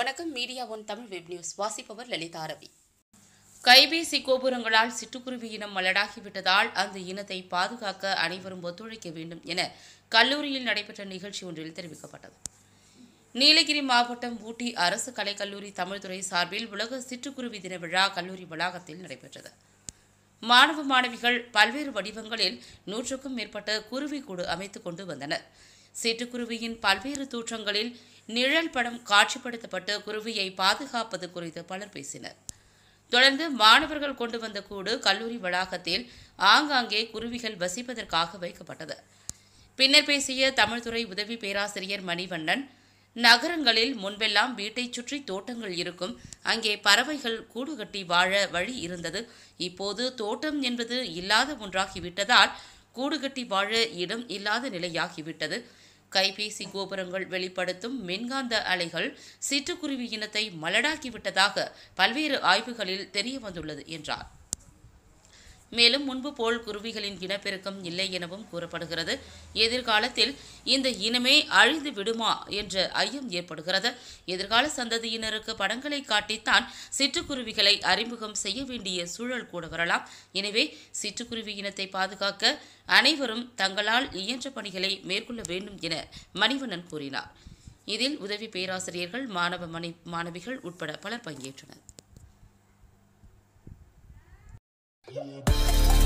வணக்கம் media one Tamil web news வாசிப்பவர் லலிதா ரவி கைபேசி கோபுரங்களால் சிட்டுக்குருவி இனம் மலடாகிவிட்டதால் அந்த இனத்தை பாதுகாக்க அனைவரும் ஒத்துழைக்க வேண்டும் என கல்லூரியில் நடைபெற்ற நிகழ்ச்சி ஒன்றில் தெரிவிக்கப்பட்டது நீலகிரி மாவட்டம் ஊட்டி அரசு கலைக்கல்லூரி தமிழ்துறை சார்பில் உலக சிட்டுக்குருவி தின விழா கல்லூரி வளாகத்தில் நடைபெற்றது மாணவ மாணவிகள் பல்வேறு வடிவங்களில் நூற்றுக்கும் மேற்பட்ட குருவி கூடு அமைத்துக் கொண்டு வந்தனர் சிட்டுக்குருவியின் பல்வேறு தோற்றங்களில் நிழல் படம் காட்சிப்படுத்தப்பட்டு குருவியை பாதுகாப்பது குறித்து பலர் பேசினர் தொடர்ந்து மாணவர்கள் கொண்டு வந்த கூடு கல்லூரி வளாகத்தில் ஆங்காங்கே குருவிகள் வசிப்பதற்காக வைக்கப்பட்டது பின்னர் பேசிய தமிழ்துறை உதவி பேராசிரியர் மணிவண்ணன் நகரங்களில் முன்பெல்லாம் வீட்டைச் சுற்றி தோட்டங்கள் இருக்கும் அங்கே பறவைகள் கூடு கட்டி வாழ வழி இருந்தது இப்போது தோட்டம் என்பது இல்லாத ஒன்றாகிவிட்டதால் கூடு கட்டி வாழ இடம் இல்லாத நிலையாகிவிட்டது கைபேசி கோபுரங்கள் வெளிப்படுத்தும் மின்காந்த அலைகள் சிட்டுக்குருவி இனத்தை மலடாக்கிவிட்டதாக பல்வேறு ஆய்வுகளில் தெரிய வந்துள்ளது என்றார் மேலும் முன்பு போல் குருவிகளின் இனப்பெருக்கம் இல்லை எனவும் கூறப்படுகிறது எதிர்காலத்தில் இந்த இனமே அழிந்து விடுமா என்ற ஐயம் ஏற்படுகிறது எதிர்கால சந்ததியினருக்கு படங்களை காட்டித்தான் சிட்டுக்குருவிகளை அறிமுகம் செய்ய வேண்டிய சூழல் கூட வரலாம் எனவே சிட்டுக்குருவி இனத்தை பாதுகாக்க அனைவரும் தங்களால் இயன்ற பணிகளை மேற்கொள்ள வேண்டும் என மணிவண்ணன் கூறினார் இதில் உதவி பேராசிரியர்கள் மாணவ மணி மாணவிகள் உட்பட பலர் பங்கேற்றனர்